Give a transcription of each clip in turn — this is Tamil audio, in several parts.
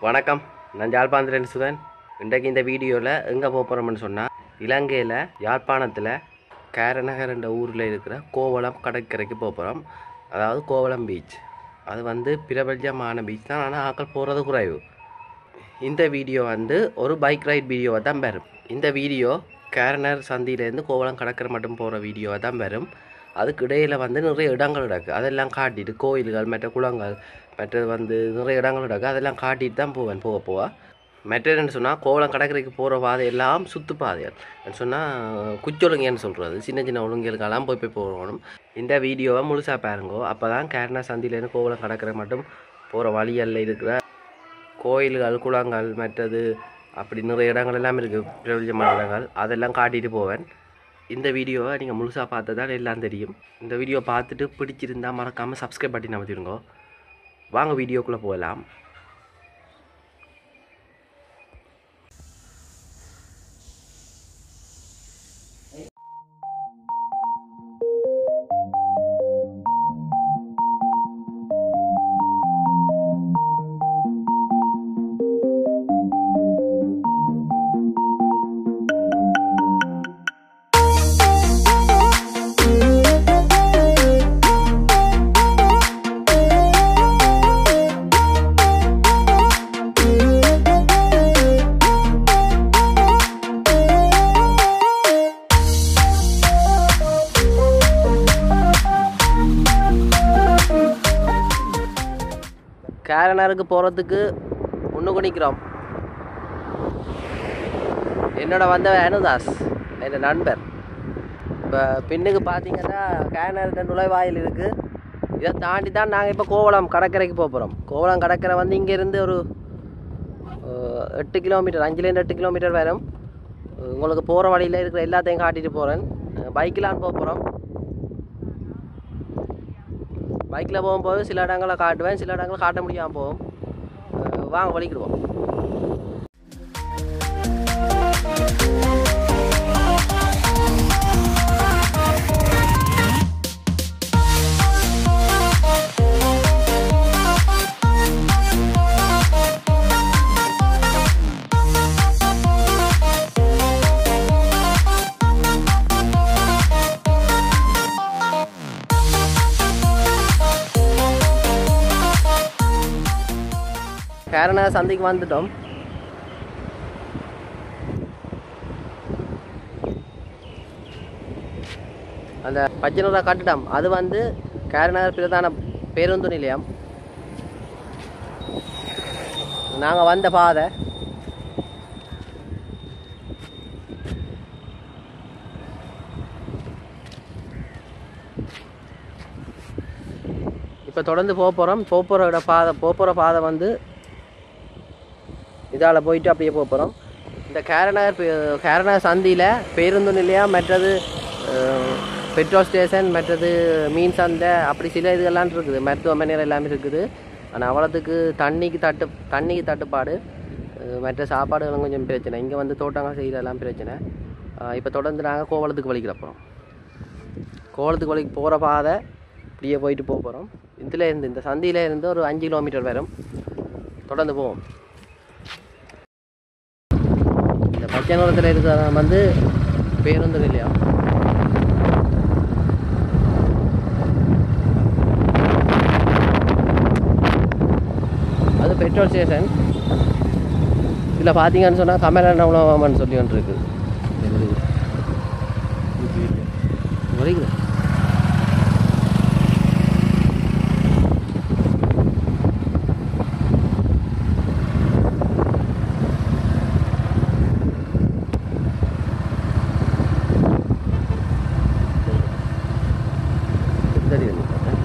வணக்கம் நான் யாழ்ப்பாணத்துலேருந்து சுதன் இன்றைக்கு இந்த வீடியோவில் எங்கே போக போகிறோம்னு சொன்னால் இலங்கையில் யாழ்ப்பாணத்தில் கேரநகர் என்ற ஊரில் இருக்கிற கோவளம் கடற்கரைக்கு போக போகிறோம் அதாவது கோவளம் பீச் அது வந்து பிரபஞ்சமான பீச் தான் ஆனால் ஆக்கள் போகிறது குறைவு இந்த வீடியோ வந்து ஒரு பைக் ரைட் வீடியோவை தான் பெறும் இந்த வீடியோ கேரனர் சந்தியிலேருந்து கோவளம் கடற்கரை மட்டும் போகிற வீடியோவை தான் பெறும் அதுக்கு இடையில் வந்து நிறைய இடங்கள் கிடக்கு அதெல்லாம் காட்டிட்டு கோயில்கள் மற்ற குளங்கள் மற்றது வந்து நிறைய இடங்கள் கிடக்கு அதெல்லாம் காட்டிட்டு தான் போவேன் போக போக மற்றதுன்னு சொன்னால் கோவளம் கடற்கரைக்கு போகிற பாதை எல்லாம் சுத்து பாதைகள் சொன்னால் குச்சொழுங்கன்னு சொல்கிறது சின்ன சின்ன ஒழுங்குகளுக்கெல்லாம் போய் போய் போகணும் இந்த வீடியோவை முழுசாக பாருங்கோ அப்போ தான் கேரளா சந்தியிலேருந்து கோவளம் கடற்கரை மட்டும் போகிற வழிகளில் இருக்கிற கோயில்கள் குளங்கள் மற்றது அப்படி நிறைய இடங்கள் எல்லாம் இருக்குது பிரபஞ்சமான இடங்கள் அதெல்லாம் காட்டிட்டு போவேன் இந்த வீடியோவை நீங்கள் முழுசாக பார்த்ததால் எல்லாம் தெரியும் இந்த வீடியோ பார்த்துட்டு பிடிச்சிருந்தா மறக்காமல் சப்ஸ்கிரைப் பட்டி அமைச்சிருங்கோ வாங்க வீடியோக்குள்ளே போகலாம் கேரனருக்கு போகிறதுக்கு முன்னுக்கு நிற்கிறோம் என்னோட வந்த அனுதாஸ் என் நண்பர் இப்போ பின்னுக்கு பார்த்தீங்கன்னா கேரனர்கிட்ட நுழைவாயில் இருக்குது இதை தாண்டி தான் நாங்கள் இப்போ கோவளம் கடற்கரைக்கு போக போகிறோம் கோவளம் கடற்கரை வந்து இங்கேருந்து ஒரு அஹ், எட்டு கிலோமீட்டர் அஞ்சுலேருந்து எட்டு கிலோமீட்டர் வரும் உங்களுக்கு போகிற வழியில் இருக்கிற எல்லாத்தையும் காட்டிட்டு போகிறேன் பைக்கிலான்னு போக போகிறோம் பைக்கில் போகும்போது சில இடங்களை காட்டுவேன் சில இடங்களை காட்ட முடியாமல் போகும் அஹ் வாங்க வலிக்கிடுவோம் கேரளா சந்தைக்கு வந்துட்டோம் அந்த பச்சை நிற கட்டிடம் அது வந்து கேரநகர் பிரதான பேருந்து நிலையம் நாங்கள் வந்த பாதை இப்போ தொடர்ந்து போக போகிறோம் போக போகிற பாதை போக போகிற பாதை வந்து இதால் போயிட்டு அப்படியே போக போகிறோம் இந்த கேரநகர் பே- கேரநகர் சந்தியில் பேருந்து நிலையம் மற்றது அஹ், பெட்ரோல் ஸ்டேஷன் மற்றது மீன் சந்தை அப்படி சில இதுகள்லாம் இருக்குது மருத்துவமனைகள் எல்லாமே இருக்குது ஆனால் அவ்வளோத்துக்கு தண்ணிக்கு தட்டு தண்ணிக்கு தட்டுப்பாடு அஹ், மற்ற சாப்பாடுகளும் கொஞ்சம் பிரச்சனை இங்கே வந்து தோட்டங்கள் செய்கிறதெல்லாம் பிரச்சனை இப்போ தொடர்ந்து நாங்கள் கோவளத்துக்கு வலிக்கிறப்போம் கோவளத்துக்கு வலிக்கு போகிற பாதை இப்படியே போயிட்டு போக போகிறோம் இதில் இருந்து இந்த சந்தியில இருந்து ஒரு அஞ்சு கிலோமீட்டர் வரும் தொடர்ந்து போவோம் இந்த பச்சை நிறத்தில் இருக்கிற வந்து பேருந்து நிலையம் அது பெட்ரோல் ஸ்டேஷன் இதில் பார்த்தீங்கன்னு சொன்னால் கமலண்ண உணவகம்னு சொல்லி ஒன்று இருக்குது வரைக்குது தெரியுது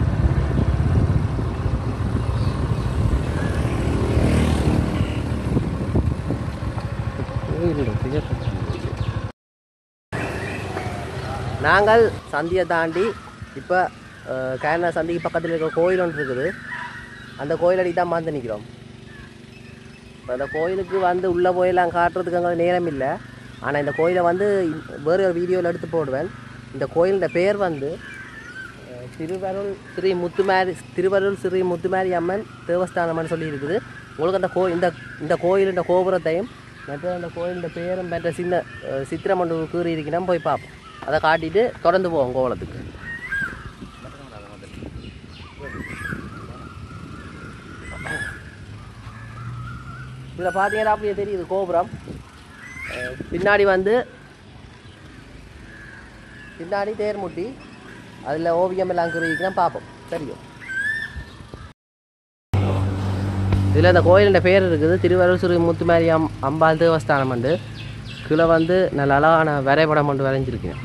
நாங்கள் சந்தியை தாண்டி இப்போ கேரளா சந்திக்கு பக்கத்தில் இருக்கிற கோயில் ஒன்று இருக்குது அந்த கோயிலடி தான் வந்து நிற்கிறோம் இப்போ அந்த கோயிலுக்கு வந்து உள்ளே போயெல்லாம் காட்டுறதுக்கு அங்கே நேரம் இல்லை ஆனால் இந்த கோயிலை வந்து வேறு ஒரு வீடியோவில் எடுத்து போடுவேன் இந்த கோயிலோட பேர் வந்து அஹ், திருவருள் ஸ்ரீ முத்துமாரி திருவருள் ஸ்ரீ முத்துமாரி அம்மன் தேவஸ்தானம்னு சொல்லி இருக்குது உங்களுக்கு அந்த கோ இந்த இந்த கோயிலின் கோபுரத்தையும் மற்ற அந்த கோயிலின் பேரும் மற்ற சின்ன அஹ், சித்திரம் ஒன்று கீறி இருக்கணும் போய் பார்ப்போம் அதை காட்டிட்டு தொடர்ந்து போவோம் கோவளத்துக்கு இதில் பார்த்தீங்கன்னா அப்படியே தெரியுது கோபுரம் அஹ், பின்னாடி வந்து பின்னாடி தேர்முட்டி அதில் ஓவியம் எல்லாம் கீறிக்கலாம் பார்ப்போம் தெரியும் இதில் இந்த கோயிலின் பேர் இருக்குது திருவருள் ஸ்ரீ முத்துமாரி அம் அம்பாள் தேவஸ்தானம் வந்து கீழே வந்து நல்ல அழகான வரைபடம் ஒன்று வரைஞ்சிருக்கேன்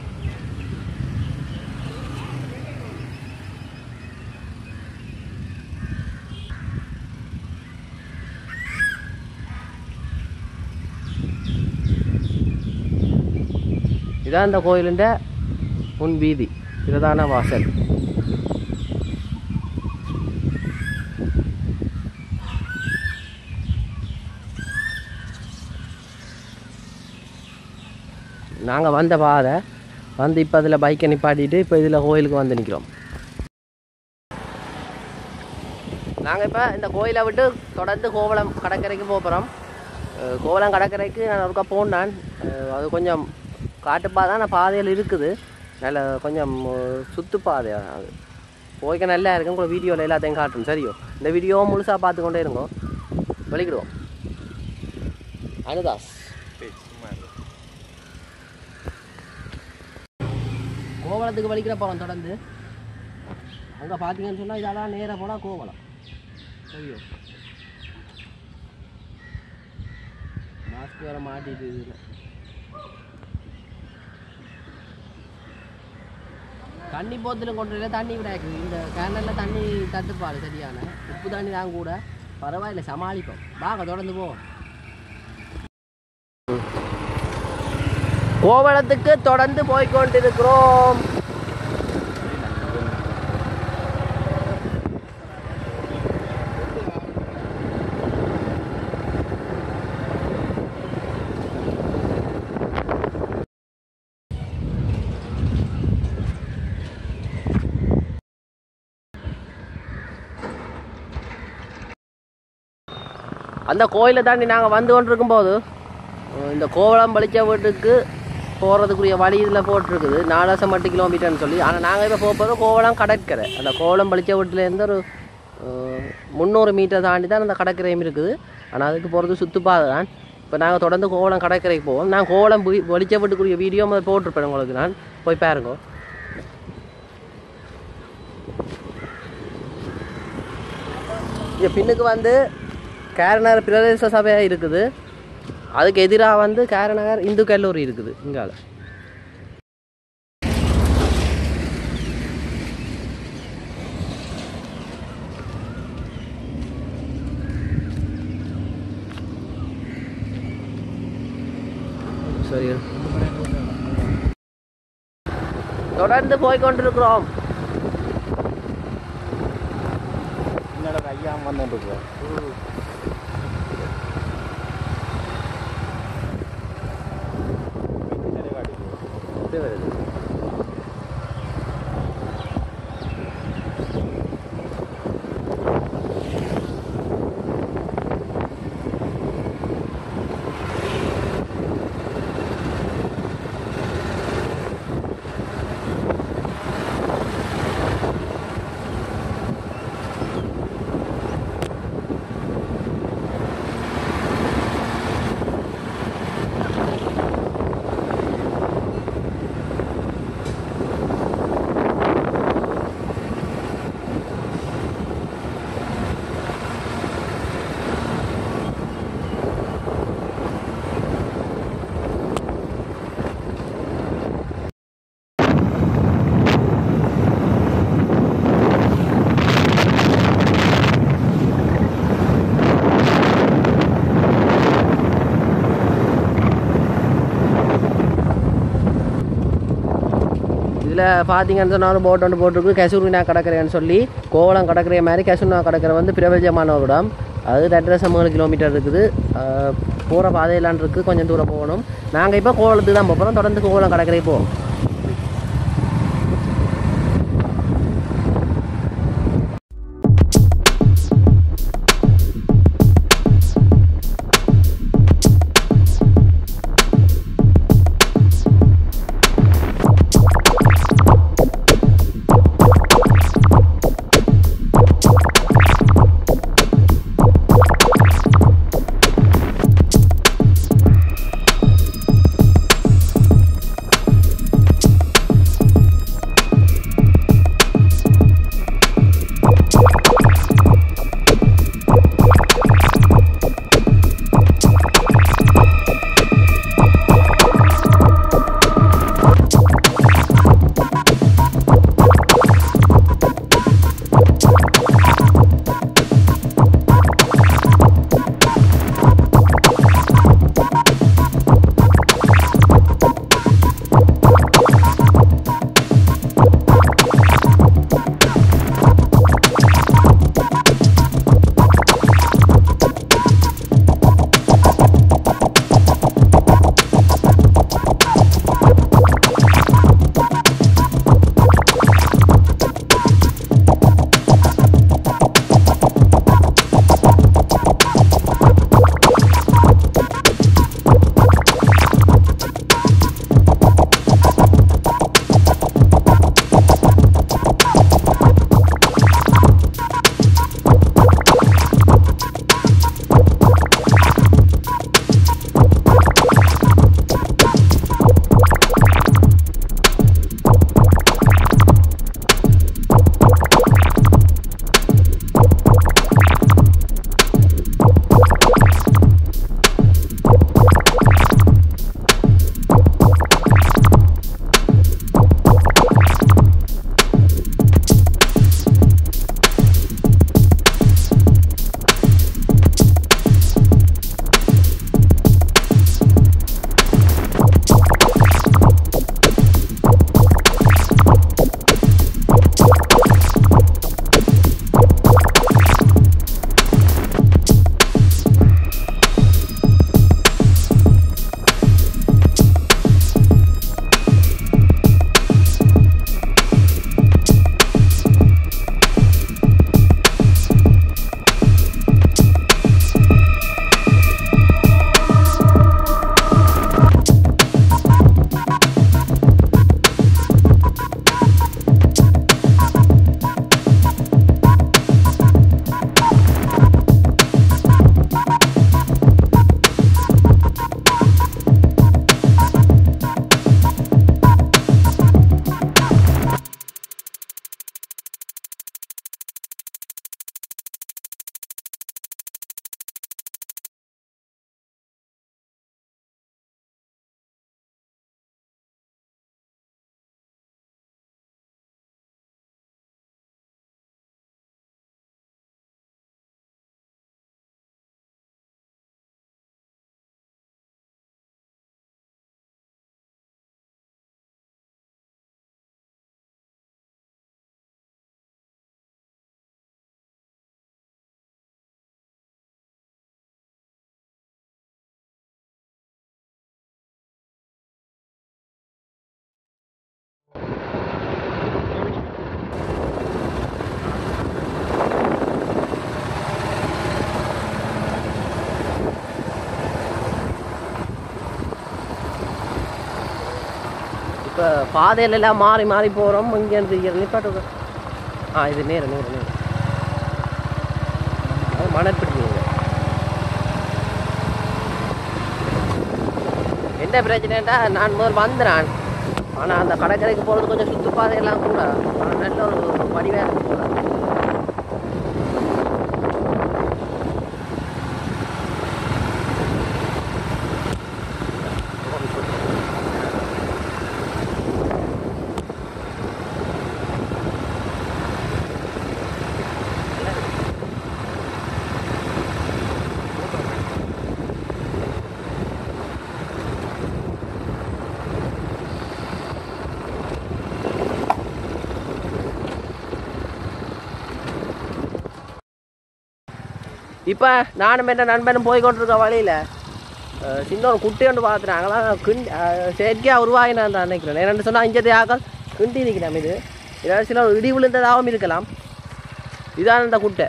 இதான் இந்த கோயிலிൻ്റെ முன் வீதி பிரதான வாசல் நாங்கள் வந்த பாதை வந்து இப்போ அதில் பைக்கை நிப்பாட்டிட்டு இப்போ இதில் கோயிலுக்கு வந்து நிற்கிறோம் நாங்கள் இப்போ இந்த கோயிலை விட்டு தொடர்ந்து கோவளம் கடற்கரைக்கு போகிறோம் கோவளம் கடற்கரைக்கு நான் ஒருக்கா போனான் அஹ் அது கொஞ்சம் காட்டுப்பாதை தான் பாதையில் இருக்குது நல்ல கொஞ்சம் அஹ், சுத்துப்பாதை அது போய்க்க நல்லா இருக்கும் கூட வீடியோவில் எல்லாத்தையும் காட்டும் சரியோ இந்த வீடியோவை முழுசாக பார்த்து கொண்டே இருங்கோ வெளிக்கிடுவோம் அனுதாஸ் கோவளத்துக்கு வலிக்கிற போகிறோம் தொடர்ந்து அங்கே பார்த்தீங்கன்னு சொன்னால் இதெல்லாம் நேராக போனால் கோவளம் ஐயோ மாஸ்க் வேற மாட்டிட்டு இதில் தண்ணி போத்தில் கொண்டு வரல தண்ணி விடாது இந்த கேனலில் தண்ணி தட்டுப்பாடு சரியான உப்பு தண்ணி தான் கூட பரவாயில்ல சமாளிப்போம் வாங்க தொடர்ந்து போவோம் கோவளத்துக்கு தொடர்ந்து போய்கொண்டிருக்கிறோம் அந்த கோயிலை தாண்டி நாங்கள் வந்து கொண்டிருக்கும் போது அஹ் இந்த கோவளம் பளிச்ச வீட்டுக்கு போகிறதுக்குரிய வழி இதில் போட்டிருக்குது நாலாசம் எட்டு கிலோமீட்டர்னு சொல்லி ஆனால் நாங்கள் இப்போ போக போகிறது கோவளம் கடற்கரை அந்த கோவளம் பளிச்ச வீட்டிலேருந்து ஒரு அஹ், முந்நூறு மீட்டர் தாண்டி தான் அந்த கடற்கரையும் இருக்குது ஆனால் அதுக்கு போகிறது சுற்றுப்பாதை தான் இப்போ நாங்கள் தொடர்ந்து கோவளம் கடற்கரைக்கு போவோம் நான் கோவளம் போய் வெளிச்ச வீட்டுக்குரிய வீடியோ முதல்ல போட்டிருப்பேன் உங்களுக்கு நான் போய் பாருங்க இங்கே பின்னுக்கு வந்து கேரநகர் பிரதேச சபை இருக்குது அதுக்கு எதிராக வந்து கேரநகர் இந்து கல்லூரி இருக்குது இங்கால சரி தொடர்ந்து போய் கொண்டிருக்கிறோம் என்னோட ஐயா வந்துட்டு அப்படியே வருது இதில் பார்த்தீங்கன்னு சொன்னாலும் போட் ஒன்று போட்டிருக்கு கசூரினா கடற்கரைன்னு சொல்லி கோவளம் கடற்கரை மாதிரி கசூர்னா கடற்கரை வந்து பிரபஞ்சமான ஒரு இடம் அது ரெண்டரை மூணு கிலோமீட்டர் இருக்குது போகிற பாதையெல்லாம் இருக்குது கொஞ்சம் தூரம் போகணும் நாங்கள் இப்போ கோவளத்துக்கு தான் போகிறோம் தொடர்ந்து கோவளம் கடற்கரை போவோம் இப்போ பாதையில எல்லாம் மாறி மாறி போகிறோம் இங்கேருந்து நிப்பாட்டு ஆ இது நேரம் நேரம் நேரம் அது மணல் பிடிக்குங்க என்ன பிரச்சனைட்டா நான் முதல் வந்துடுறேன் ஆனால் அந்த கடற்கரைக்கு போகிறது கொஞ்சம் சுற்றுப்பாதையெல்லாம் கூட ஆனா நல்ல ஒரு வடிவாக இருக்கு போல இப்போ நானும் என்ன நண்பனும் போய் கொண்டிருக்க வழியில் சின்ன ஒரு குட்டி ஒன்று பார்த்துட்டேன் அங்கெல்லாம் கிண்டி செயற்கையாக உருவாகினான் தான் நினைக்கிறேன் என்னென்னு சொன்னால் இஞ்சத்தை ஆக்கள் கிண்டி நிற்கிறோம் இது ஏதாவது சில ஒரு இடி விழுந்ததாகவும் இருக்கலாம் இதான் இந்த குட்டை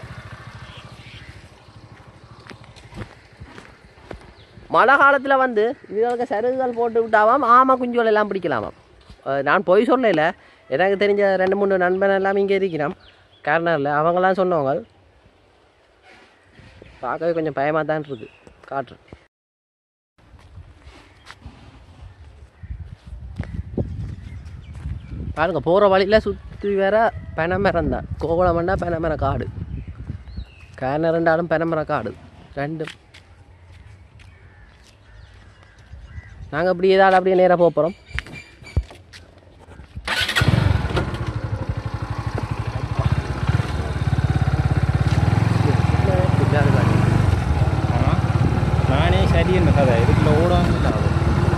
மழை காலத்தில் வந்து இதுகளுக்கு சருகுகள் போட்டு விட்டாவாம் ஆமா குஞ்சுகள் எல்லாம் பிடிக்கலாமாம் அஹ் நான் போய் சொல்லல எனக்கு தெரிஞ்ச ரெண்டு மூணு நண்பன் எல்லாம் இங்கே இருக்கிறான் கார்னரில் அவங்கெல்லாம் சொன்னவங்க பார்க்கவே கொஞ்சம் பயமாக தான் இருக்குது காற்று பாருங்க போகிற வழியில் சுற்றி வேற பனைமரம் தான் கோவளமண்டா பனைமர காடு கேன ரெண்டாலும் பனைமர காடு ரெண்டும் நாங்கள் அப்படியே ஏதாவது அப்படியே நேராக போக போகிறோம் ஆமாம் நானே சரி என்ன கதை இதுக்குள்ள ஓடாமல் இல்லை அது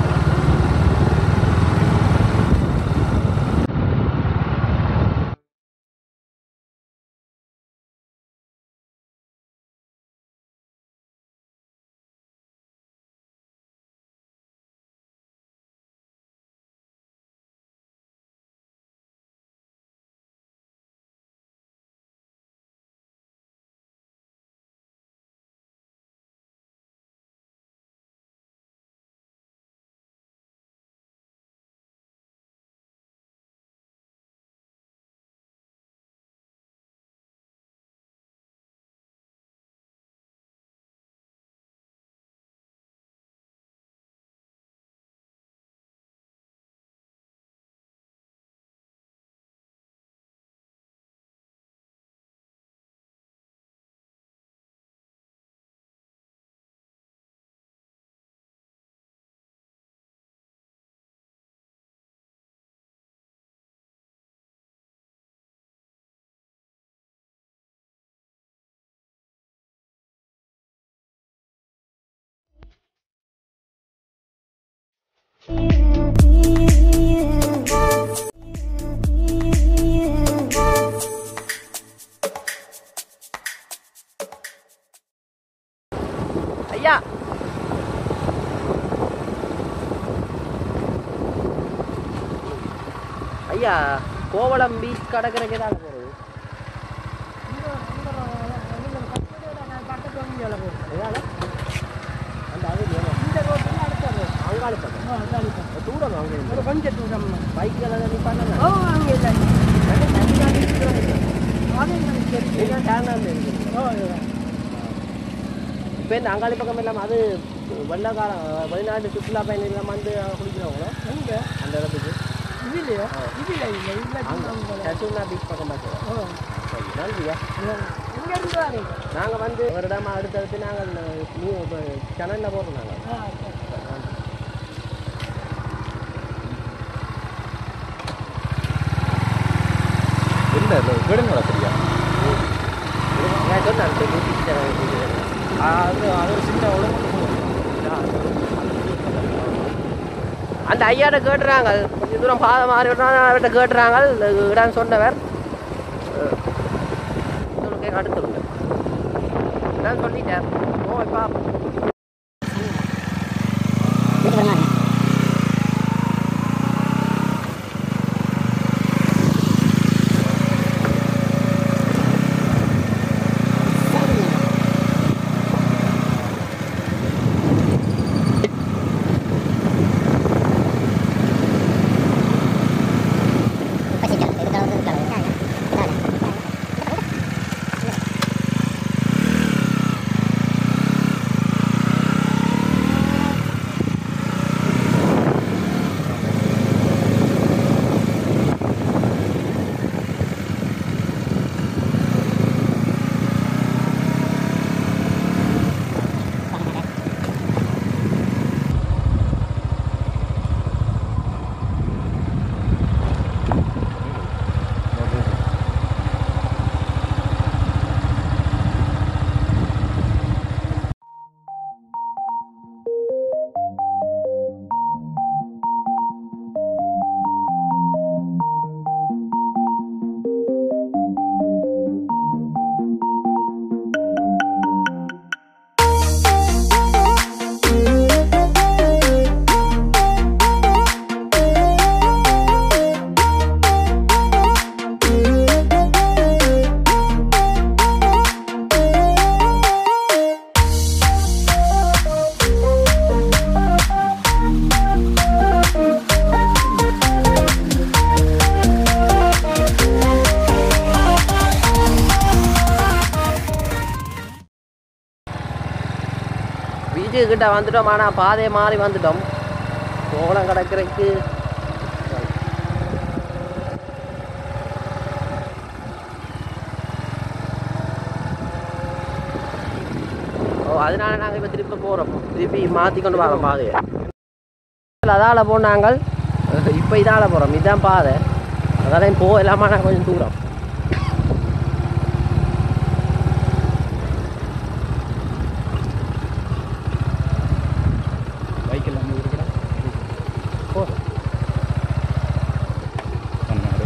ஐயா ஐயா கோவளம் பீச் கடற்கரைக்கு தான் போகிறது எதால? அந்த அது அங்காளி பக்கம் தூரம் அங்கே ஒரு கொஞ்சம் தூரம் பைக்கில் நீ பண்ணல ஓ அங்கே இப்போ இந்த அங்காளி பக்கம் எல்லாம் அது வெள்ளக்காலம் வெளிநாட்டு சுற்றுலா பயணிகள் எல்லாம் வந்து குளிக்கிறவங்களோ எங்கே அந்த இடத்துக்கு இதுலையோ இதுல இல்லை இல்லை சட்டுனா பீச் பக்கம் பார்க்குறோம் நன்றியா இங்க இருந்து வரீங்க நாங்கள் வந்து ஒரு இடமா அடுத்தடுத்து நாங்கள் நியூ சேனலில் போடுறோம் நாங்கள் ஆ சரி. இல்லை இல்லை விடுங்களா சரியா நான் சொன்னேன் சரி, யூடியூப் channel இருக்குது. அது அது ஒரு சின்ன உடம்பு அந்த ஐயாட்ட கேட்டுறாங்க கொஞ்சம் தூரம் பாதை மாறி விட்டோம் அவர்கிட்ட கேட்டுறாங்க இடம் சொன்னவர் சொல்லுங்க அடுத்து நான் சொல்லிட்டேன் ஓ இப்போ வீட்டுக்கிட்ட வந்துட்டோம் ஆனால் பாதையை மாறி வந்துட்டோம் கோவளம் கடற்கரைக்கு ஓ அதனால நாங்கள் இப்போ திருப்பி போகிறோம் திருப்பி மாற்றி கொண்டு வரோம் பாதையை அதால் போனாங்கள் இப்போ இதால் போகிறோம் இதுதான் பாதை அதால போ இல்லாமல் நான் கொஞ்சம் தூரம் பைக் எல்லாம் இருக்குடா போ பண்ணாரு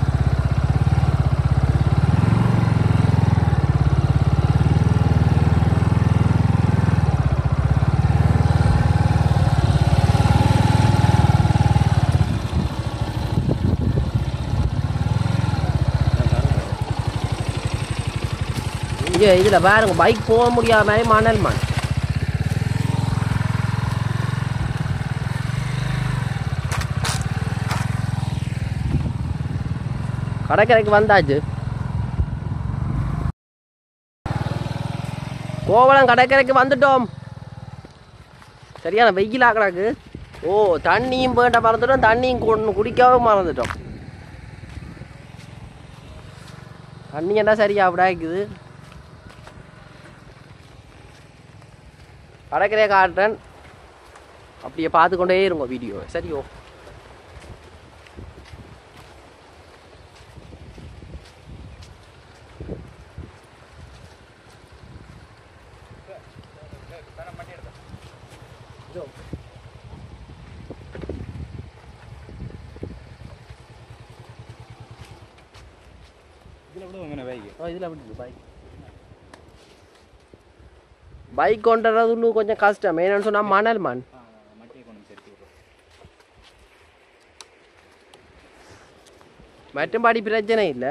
இங்கே இதில் பாருங்க பைக் போக முடியாத மாதிரி மணல் மண் கடற்கரைக்கு வந்தாச்சு கோவளம் கடற்கரைக்கு வந்துட்டோம் சரியான வெயிலா கிடக்கு ஓ தண்ணியும் போயிட்ட மறந்துட்டோம் தண்ணியும் கொண்டு குடிக்கவும் மறந்துட்டோம் தண்ணி என்ன சரியா அப்படியே இருக்குது கடற்கரையை காட்டுறேன் அப்படியே பார்த்து கொண்டே இருங்க வீடியோ சரியோ இதில் கூட உங்க பைக் ஓ இதில் அப்படி பைக் பைக் கொண்டுறது இன்னும் கொஞ்சம் கஷ்டம் என்னன்னு சொன்னால் மணல் மண் மட்டியை கொண்டு வந்து சேர்த்து விட்றோம் மற்றும்படி பிரச்சனை இல்லை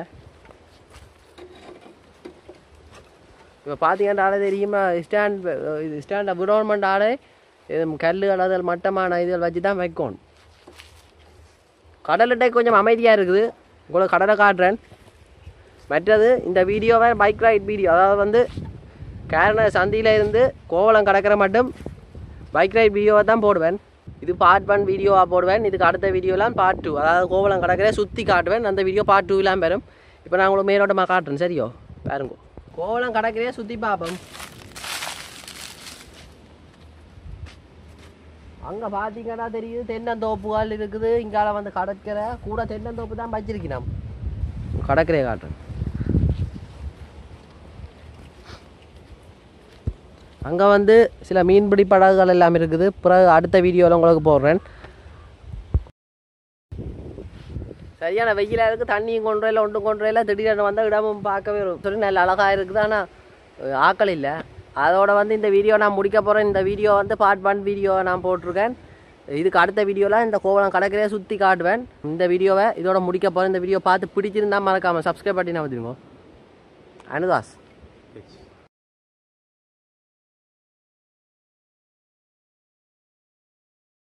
இப்போ பார்த்தீங்கன்னா ஆளே தெரியுமா ஸ்டாண்ட் இது ஸ்டாண்டை விடோன்மெண்ட் ஆளே இது கல்லுகள் அதில் மட்டமான இதுகள் வச்சு தான் வைக்கணும் கடலிட்ட கொஞ்சம் அமைதியாக இருக்குது உங்களுக்கு கடலை காட்டுறேன் மற்றது இந்த வீடியோவை பைக் ரைட் வீடியோ அதாவது வந்து கேரண சந்தியில இருந்து கோவளம் கடற்கரை மட்டும் பைக் ரைட் வீடியோவை தான் போடுவேன் இது பார்ட் ஒன் வீடியோவாக போடுவேன் இதுக்கு அடுத்த வீடியோலாம் பார்ட் டூ அதாவது கோவளம் கடற்கரை சுற்றி காட்டுவேன் அந்த வீடியோ பார்ட் டூலாம் பெறும் இப்போ நான் உங்களுக்கு மேலோட்டமாக காட்டுறேன் சரியோ பாருங்க கோவளம் கடற்கரையை சுற்றி பார்ப்போம் அங்கே பார்த்தீங்கன்னா தெரியுது தென்னந்தோப்புகள் இருக்குது இங்கால வந்து கடற்கரை கூட தென்னந்தோப்பு தான் வச்சிருக்கணும் கடற்கரையை காட்டுறேன் அங்கே வந்து சில மீன்பிடி படகுகள் எல்லாம் இருக்குது பிறகு அடுத்த வீடியோவில் உங்களுக்கு போடுறேன் சரியான வெயிலாக இருக்குது தண்ணியும் கொண்டு வரல ஒன்றும் கொண்டு வரல திடீர்னு வந்தால் இடமும் பார்க்கவே ஒரு- சொல்லி நல்ல அழகாக இருக்குது ஆனால் ஆக்கள் இல்லை அதோட வந்து இந்த வீடியோ நான் முடிக்க போகிறேன் இந்த வீடியோ வந்து பார்ட் ஒன் வீடியோ நான் போட்டிருக்கேன் இதுக்கு அடுத்த வீடியோவில் இந்த கோவளம் கடற்கரையை சுற்றி காட்டுவேன் இந்த வீடியோவை இதோட முடிக்க போகிறேன் இந்த வீடியோ பார்த்து பிடிச்சிருந்தா மறக்காமல் சப்ஸ்கிரைப் பண்ணி நான் வந்துருங்க அனுதாஸ்